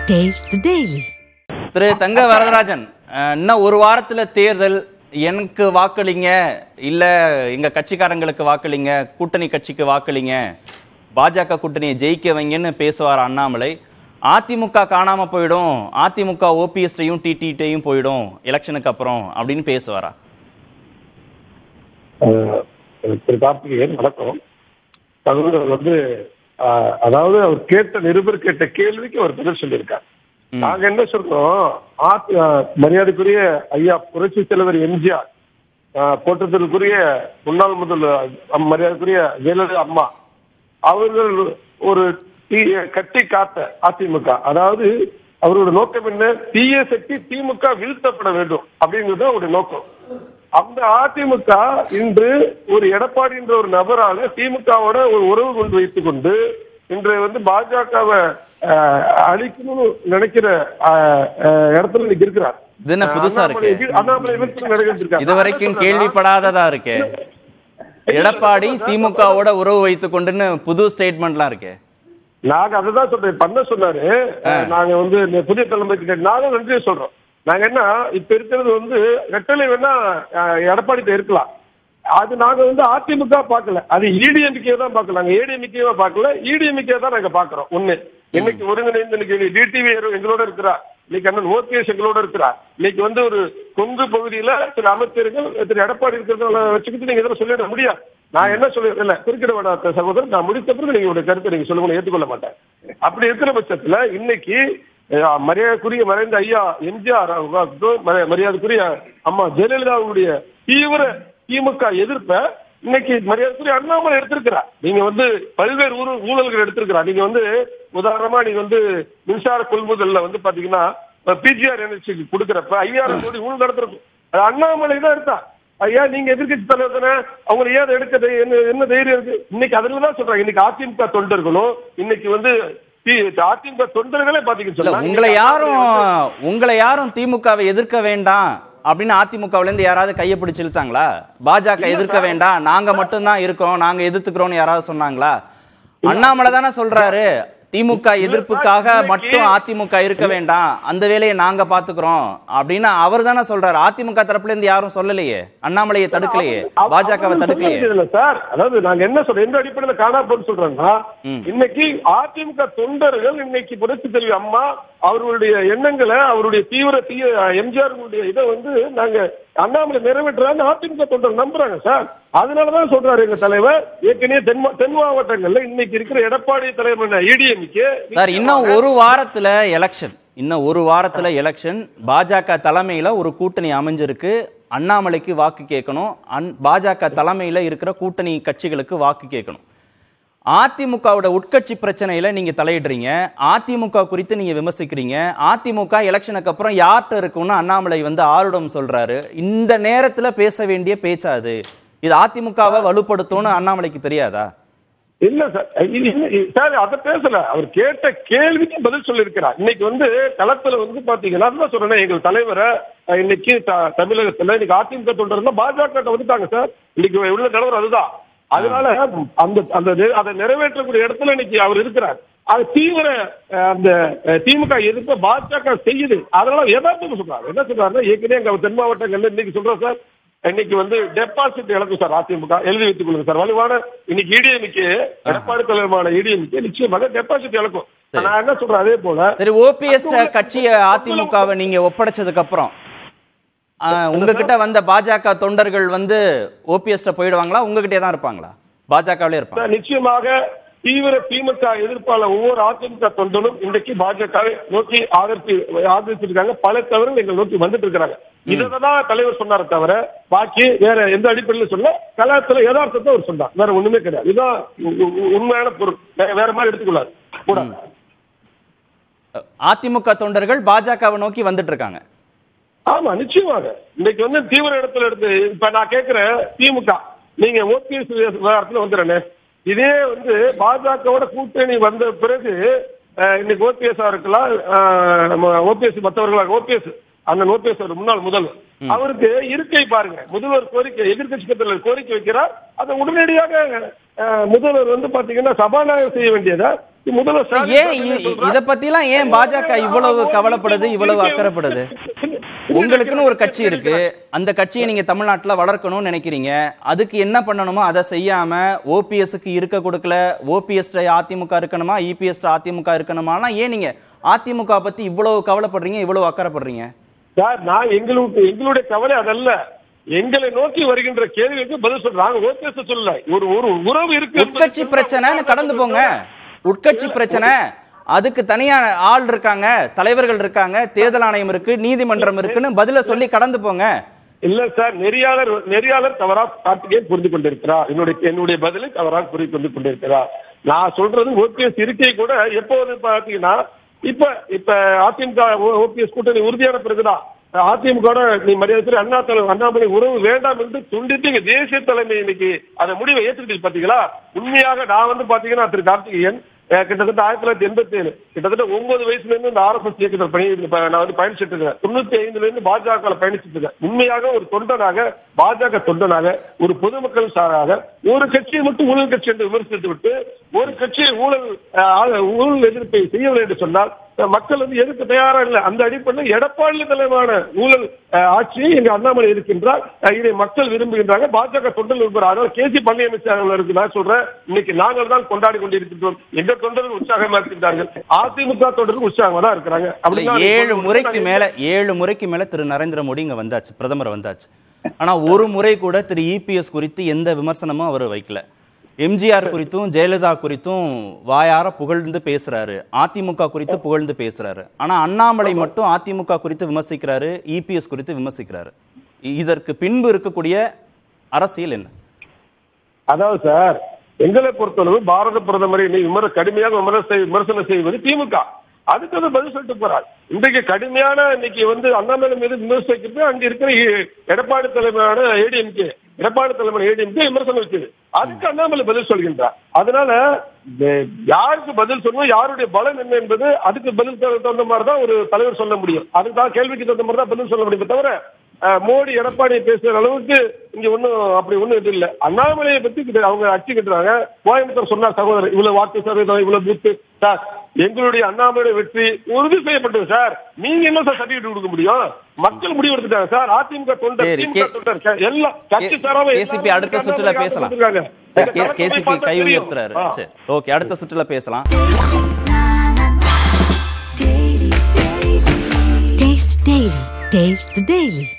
Taste the Daily. திரு தங்க வரதராஜன் அஹ், இன்னும் ஒரு வாரத்துல தேர்தல் எனக்கு வாக்களிங்க இல்ல எங்க கட்சிக்காரங்களுக்கு வாக்களிங்க கூட்டணி கட்சிக்கு வாக்களிங்க பாஜக கூட்டணியை ஜெயிக்க வைங்கன்னு பேசுவார் அண்ணாமலை அதிமுக காணாம போயிடும் அதிமுக ஓபிஎஸ்டையும் டிடிட்டையும் போயிடும் எலெக்ஷனுக்கு அப்புறம் அப்படின்னு பேசுவாரா அஹ் திரு கார்த்திகேயன் வணக்கம் சகோதரர் வந்து அஹ், அதாவது அவர் கேட்ட நிருபர் கேட்ட கேள்விக்கு அவர் பதில் சொல்லியிருக்கார் நாங்க என்ன சொல்றோம் ஆத்- அஹ், மரியாதைக்குரிய ஐயா புரட்சி தலைவர் எம்ஜிஆர் அஹ், போற்றத்திற்குரிய முன்னாள் முதல்வர் அஹ், மரியாதைக்குரிய ஜெயலலிதா அம்மா அவர்கள் ஒரு தீ- கட்டி காத்த அதிமுக அதாவது அவரோட நோக்கம் என்ன தீய சக்தி திமுக வீழ்த்தப்பட வேண்டும் அப்படிங்கிறது தான் அவருடைய நோக்கம் அந்த அதிமுக இன்று ஒரு எடப்பாடி என்ற ஒரு நபரால திமுகவோட ஒரு உறவு கொண்டு வைத்துக் கொண்டு இன்று வந்து பாஜகவை அழிக்கணும்னு நினைக்கிற அஹ், அஹ், இடத்துல இன்னைக்கு இருக்கிறார் இது என்ன புதுசா இருக்கு அண்ணாமலை அண்ணாமலை வீழ்த்தணும்னு நினைச்சிட்டு இருக்காரு. இதுவரைக்கும் கேள்விப்படாததா இருக்கே எடப்பாடி திமுகவோட உறவு வைத்துக் கொண்டுன்னு புது ஸ்டேட்மெண்ட்லாம் இருக்கே நாங்க அதுதான் சொல்றேன் பண்ண சொன்னாரு அஹ், நாங்க வந்து இந்த புதிய தலைமை கிட்ட நானும் நன்றி சொல்றோம் நாங்க என்ன இப்ப இருக்கிறது வந்து ரெட்டலை வேணா அஹ், எடப்பாடி இருக்கலாம் அது நாங்க வந்து அதிமுக பார்க்கல அது இடிஎம்கே தான் பார்க்கல நாங்க ஏடிஎம்கே பார்க்கல இடிஎம்கே தான் நாங்க பாக்குறோம் ஒண்ணு இன்னைக்கு ஒருங்கிணைந்து இன்னைக்கு டிடிவி எங்களோட இருக்கிறா இன்னைக்கு அண்ணன் ஓபிஎஸ் எங்களோட இருக்கிறா இன்னைக்கு வந்து ஒரு கொங்கு பகுதியில திரு அமைச்சர்கள் திரு எடப்பாடி இருக்கிறத வச்சுக்கிட்டு நீங்க இதெல்லாம் சொல்லிட முடியாது நான் என்ன சொல்லி இல்ல குறுக்கிட வேண்டாம் சகோதரர் நான் முடித்த பிறகு நீங்க உடைய கருத்தை நீங்க சொல்லுங்க நான் ஏற்றுக்கொள்ள மாட்டேன் அப்படி இருக்கிற பட்சத்துல இன்னைக்கு அஹ், மரியாதைக்குரிய மறைந்த ஐயா எம்ஜிஆர் அவர்களுக்கும் மரி- மரியாதைக்குரிய அம்மா ஜெயலலிதாவுடைய தீவிர திமுக எதிர்ப்ப இன்னைக்கு மரியாதைக்குரிய அண்ணாமலை எடுத்திருக்கிறார் நீங்க வந்து பல்வேறு ஊரு ஊழல்கள் எடுத்திருக்கிறார் நீங்க வந்து உதாரணமா நீங்க வந்து மின்சார கொள்முதல்ல வந்து பாத்தீங்கன்னா பிஜிஆர் எனர்ஜிக்கு கொடுக்கறப்ப ஐயாயிரம் கோடி ஊழல் நடத்திருக்கும் அது அண்ணாமலை தான் எடுத்தா ஐயா நீங்க எதிர்க்கட்சி தலைவர் தானே அவங்க ஏன் அதை எடுக்க தை- என்ன என்ன தைரியம் இருக்கு இன்னைக்கு அதுல தான் சொல்றாங்க இன்னைக்கு அதிமுக தொண்டர்களும் இன்னைக்கு வந்து தி- அதிமுக தொண்டர்களே பாத்தீங்கன்னு இல்ல சொன்னா உங்களை இன்னைக்கு யாரும் அண்ணாமலை வந்து- உங்களை யாரும் திமுகவை எதிர்க்க வேண்டாம் அப்படின்னு அதிமுகவுல இருந்து யாராவது கையை பிடிச்சு இழுத்தாங்களா பாஜக இல்ல எதிர்க்க சார். வேண்டாம் நாங்க மட்டும்தான் இருக்கோம் நாங்க எதிர்த்துக்கிறோம்னு யாராவது சொன்னாங்களா அண்ணாமலை தானே சொல்றாரு திமுக எதிர்ப்புக்காக இன்னைக்கு- மட்டும் அதிமுக இருக்க வேண்டாம் அந்த வேலையை நாங்க பாத்துக்கிறோம் அப்படின்னு அவர் தானே சொல்றாரு அதிமுக தரப்புல இருந்து யாரும் சொல்லலையே அண்ணாமலையை தடுக்கலையே அவ- பாஜகவை அவரு தடுக்கலையே சொல்ல வேண்டியதில்ல சார் அதாவது நாங்க என்ன சொல்றோம் எந்த அடிப்படையில காணாப்போன்னு சொல்றோம்னா இன்னைக்கு அதிமுக தொண்டர்கள் இன்னைக்கு புரட்சி தலைவி அம்மா அவர்களுடைய எண்ணங்களை அவருடைய தீவிர தீய எம்ஜிஆர் இதை வந்து நாங்க அண்ணாமலை நிறைவேற்றுறாங்க அதிமுக தொண்டர் நம்புறாங்க சார் அதனாலதான் சொல்றாரு எங்க தலைவர் ஏற்கனவே தென் மா- தென் மாவட்டங்கள்ல இன்னைக்கு இருக்கிற எடப்பாடி தலைவர் இடிஎம்கே சார் இன்னும் ஒரு வாரத்துல எலெக்ஷன் இன்னும் ஒரு வாரத்துல எலெக்ஷன் பாஜக தலைமையில ஒரு கூட்டணி அமைஞ்சிருக்கு அண்ணாமலைக்கு வாக்கு கேட்கணும் அன் பாஜக தலைமையில இருக்கிற கூட்டணி கட்சிகளுக்கு வாக்கு கேட்கணும் அதிமுகவோட உட்கட்சி பிரச்சனையில நீங்க தலையிடுறீங்க அதிமுக குறித்து நீங்க விமர்சிக்கிறீங்க அதிமுக எலெக்ஷனுக்கு அப்புறம் யார்கிட்ட இருக்கும்னு அண்ணாமலை வந்து ஆருடம் சொல்றாரு இந்த நேரத்துல பேச வேண்டிய பேச்சா அது இது அதிமுகவை வலுப்படுத்தும்னு அண்ணாமலைக்கு தெரியாதா இல்ல சார் இது- இது- சார் அத பேசல அவர் கேட்ட கேள்விக்கு பதில் சொல்லியிருக்கிறார் இன்னைக்கு வந்து களத்துல வந்து பாத்தீங்கன்னா அதுதான் சொல்றேன் எங்கள் தலைவரை அஹ், இன்னைக்கு த- தமிழகத்துல இன்னைக்கு அதிமுக தொண்டர்னா பாஜக வந்துட்டாங்க சார் இன்னைக்கு உள்ள நிலவரம் அதுதான் அதனால அந்த அந்த நெ- அதை நிறைவேற்றக்கூடிய இடத்துல இன்னைக்கு அவர் இருக்கிறார் அது தீவிர அஹ், அந்த அஹ், திமுக எதிர்ப்பு பாஜக செய்யுது அதனால யதார்த்தம் சொல்றாரு என்ன சொல்றாருன்னா ஏற்கனவே எங்க தென் மாவட்டங்கள்ல இன்னைக்கு சொல்றோம் சார் இன்னைக்கு வந்து டெபாசிட் இழக்கும் சார் அதிமுக எழுதி வைத்துக் கொள்ளுங்க சார் வலுவான இன்னைக்கு இடிஎம்க்கு எடப்பாடி தலைவரான இடிஎம்க்கு நிச்சயமாக டெபாசிட் இழக்கும் நான் என்ன சொல்றேன் அதே போல சரி ஓபிஎஸ் கட்சியை அதிமுகவை நீங்க ஒப்படைச்சதுக்கு அப்புறம் ஆஹ், உங்ககிட்ட வந்த பாஜக தொண்டர்கள் வந்து ஓபிஎஸ் போயிடுவாங்களா உங்ககிட்டயே தான் இருப்பாங்களா பாஜகவிலே இருப்பாங்க சார், நிச்சயமாக தீவிர திமுக எதிர்ப்பாளர் ஒவ்வொரு அதிமுக தொண்டனும் இன்றைக்கு பாஜகவை நோக்கி ஆதரித்து ஆதரிச்சிருக்காங்க பல தவறுகள் எங்களை நோக்கி வந்துட்டு இருக்கிறாங்க இதான் தலைவர் சொன்னாரே தவிர பாக்கி வேற எந்த அடிப்படையிலும் சொல்ல கலாச்சார யதார்த்தத்தை அவர் சொன்னார் வேற ஒண்ணுமே கிடையாது இதுதான் உ- உ- உண்மையான பொருள் வே- வேற மாதிரி எடுத்துக்கொள்ளாது கூடாது அதிமுக தொண்டர்கள் பாஜகவை நோக்கி வந்துட்டு இருக்காங்க ஆமா நிச்சயமாக இன்னைக்கு வந்து தீவிர இடத்துல எடுத்து இப்ப நான் கேக்குறேன் திமுக நீங்க ஓபிஎஸ் விவகாரத்துல வந்துடுறேன் இதே வந்து பாஜகவோட கூட்டணி வந்த பிறகு அஹ், இன்னைக்கு ஓபிஎஸ் இருக்கலாம் அஹ், நம்ம ஓபிஎஸ் மற்றவர்களாக ஓபிஎஸ் அண்ணன் ஓபிஎஸ் முன்னாள் முதல்வர் அவருக்கு இருக்கை பாருங்க முதல்வர் கோரிக்கை எதிர்கட்சி கட்சியில் கோரிக்கை வைக்கிறார் அதை உடனடியாக அஹ், முதல்வர் வந்து பாத்தீங்கன்னா சபாநாயகர் செய்ய வேண்டியதை முதல்வர் ஸ்டாலின் ஏன் என்ன இ- சொல்றார்? இத பத்திலாம் ஏன் பாஜக இவ்வளவு கவலைப்படுது இவ்வளவு அக்கறைப்படுது உங்களுக்குன்னு ஒரு கட்சி இருக்கு அந்த கட்சியை நீங்க தமிழ்நாட்டுல வளர்க்கணும்னு நினைக்கிறீங்க அதுக்கு என்ன பண்ணணுமோ அதை செய்யாம ஓபிஎஸ்க்கு இருக்க கொடுக்கல ஓபிஎஸ் அதிமுக இருக்கணுமா இபிஎஸ் அதிமுக இருக்கணுமானா ஏன் நீங்க அதிமுக பத்தி இவ்வளவு கவலைப்படுறீங்க இவ்வளவு அக்கறைப்படுறீங்க சார் நான் எங்களுக்கு எங்களுடைய கவலை அதல்ல எங்களை நோக்கி வருகின்ற கேள்விக்கு பதில் சொல்றாங்க ஓபிஎஸ் சொல்லல ஒரு ஒரு உறவு இருக்கு என்பது உட்கட்சி பிரச்சனைன்னு கடந்து போங்க உட்கட்சி பிரச்சனை அதுக்கு தனியா ஆள் இருக்காங்க தலைவர்கள் இருக்காங்க தேர்தல் ஆணையம் இருக்கு நீதிமன்றம் இருக்குன்னு பதில சொல்லி கடந்து போங்க இல்ல சார் நெறியாளர் நெறியாளர் தவறா கார்த்திகேயன் புரிந்து கொண்டிருக்கிறார் என்னுடைய என்னுடைய பதிலை தவறாக புரிந்து கொண்டு கொண்டிருக்கிறார் நான் சொல்றது ஓபிஎஸ் இருக்கை கூட எப்போது பாத்தீங்கன்னா இப்ப இப்ப அதிமுக ஓபிஎஸ் கூட்டணி உறுதியான பிறகுதான் அதிமுக நீ மரியாதை அண்ணா தலை அண்ணாமலை உறவு வேண்டாம் என்று துண்டித்து இங்க தேசிய தலைமை இன்னைக்கு அந்த முடிவை ஏற்றுக்கிட்டு பாத்தீங்களா உண்மையாக நான் வந்து பாத்தீங்கன்னா திரு கார்த்திகேயன் அஹ் கிட்டத்தட்ட ஆயிரத்தி தொள்ளாயிரத்தி எண்பத்தி ஏழு கிட்டத்தட்ட ஒன்பது வயசுல இருந்து இந்த ஆர்எஸ்எஸ் இயக்கத்தில் பணி இப்ப நான் வந்து பயணிச்சிட்டு இருக்கேன் தொண்ணூத்தி ஐந்துல இருந்து பாஜக பயணிச்சிட்டு இருக்கேன் உண்மையாக ஒரு தொண்டனாக பாஜக தொண்டனாக ஒரு பொதுமக்கள் சாராக ஒரு கட்சியை மட்டும் ஊழல் கட்சி என்று விமர்சித்து விட்டு ஒரு கட்சியை ஊழல் அஹ், ஊழல் எதிர்ப்பை செய்யவில்லை என்று சொன்னால் அஹ், மக்கள் வந்து எதிர்க்க தயாரா இல்லை அந்த அடிப்படையில் எடப்பாடி தலைமையான ஊழல் அஹ், ஆட்சியை இங்க அண்ணாமலை இருக்கின்றார் அஹ், இதை மக்கள் விரும்புகின்றாங்க பாஜக தொண்டர்கள் விரும்புகிறார் அதனால கே சி பழனிசாமி அவர்களுக்கு நான் சொல்றேன் இன்னைக்கு நாங்கள் தான் கொண்டாடி கொண்டிருக்கின்றோம் எங்க தொண்டர்கள் உற்சாகமா இருக்கின்றார்கள் அதிமுக தொண்டர்கள் உற்சாகமா தான் இருக்கிறாங்க இல்ல, அப்படின்னா ஏழு முறைக்கு மேல ஏழு முறைக்கு மேல திரு நரேந்திர மோடி இங்க வந்தாச்சு பிரதமர் வந்தாச்சு ஆனா ஒரு முறை கூட திரு இபிஎஸ் குறித்து எந்த விமர்சனமும் அவர் வைக்கல எம்ஜிஆர் குறித்தும் ஜெயலலிதா குறித்தும் வாயார புகழ்ந்து பேசுறாரு அதிமுக குறித்து புகழ்ந்து பேசுறாரு ஆனா அண்ணாமலை மட்டும் அதிமுக குறித்து விமர்சிக்கிறாரு இபிஎஸ் குறித்து விமர்சிக்கிறாரு இ- இதற்கு பின்பு இருக்கக்கூடிய அரசியல் என்ன அதாவது சார் எங்களை பொறுத்தளவு பாரத பிரதமரை நீ விமர கடுமையாக விமர்சன விமர்சனம் செய்வது திமுக அதுக்கு வந்து பதில் சொல்லிட்டு போறார் இன்றைக்கு கடுமையான இன்னைக்கு வந்து அண்ணாமலை மீது விமர்சிக்கிறது அங்க இருக்கிற எ- எடப்பாடி தலைமையான ஏடிஎம்கே எடப்பாடி தலைமையான ஏடிஎம்கே விமர்சனம் வச்சது அதுக்கு அண்ணாமலை பதில் சொல்கின்றார் அதனால வெ- யாருக்கு பதில் சொல்லணும் யாருடைய பலம் என்ன என்பது அதுக்கு பதில் தகுந்த தகுந்த மாதிரி தான் ஒரு தலைவர் சொல்ல முடியும் அதுக்கு தான் கேள்விக்கு தகுந்த மாதிரி தான் பதில் சொல்ல முடியுமே தவிர அஹ், மோடி எடப்பாடி பேசுற அளவுக்கு இங்க ஒண்ணும் அப்படி ஒண்ணும் இது இல்ல அண்ணாமலையை பத்தி கிட்ட அவங்க அச்சுக்கிட்டுறாங்க கோயம்புத்தூர் சொன்னார் சகோதரர் இவ்வளவு வாக்கு சதவீதம் இவ்வளவு பூத்து சார் எங்களுடைய அண்ணாமலையுடைய வெற்றி உறுதி செய்யப்பட்டது சார் நீங்க என்ன சார் சர்டிபிகேட் கொடுக்க முடியும் மக்கள் முடிவு எடுத்துட்டாங்க சார் அதிமுக தொண்டர் சரி, திமுக கே- தொண்டர் சார், எல்லாம் கட்சி சாராம கேசிபி அடுத்த சுற்றுல பேசலாம் கேசிபி கை உயர்த்துறாரு சரி ஓகே அடுத்த சுற்றுல பேசலாம் Taste the Daily. Taste the Daily.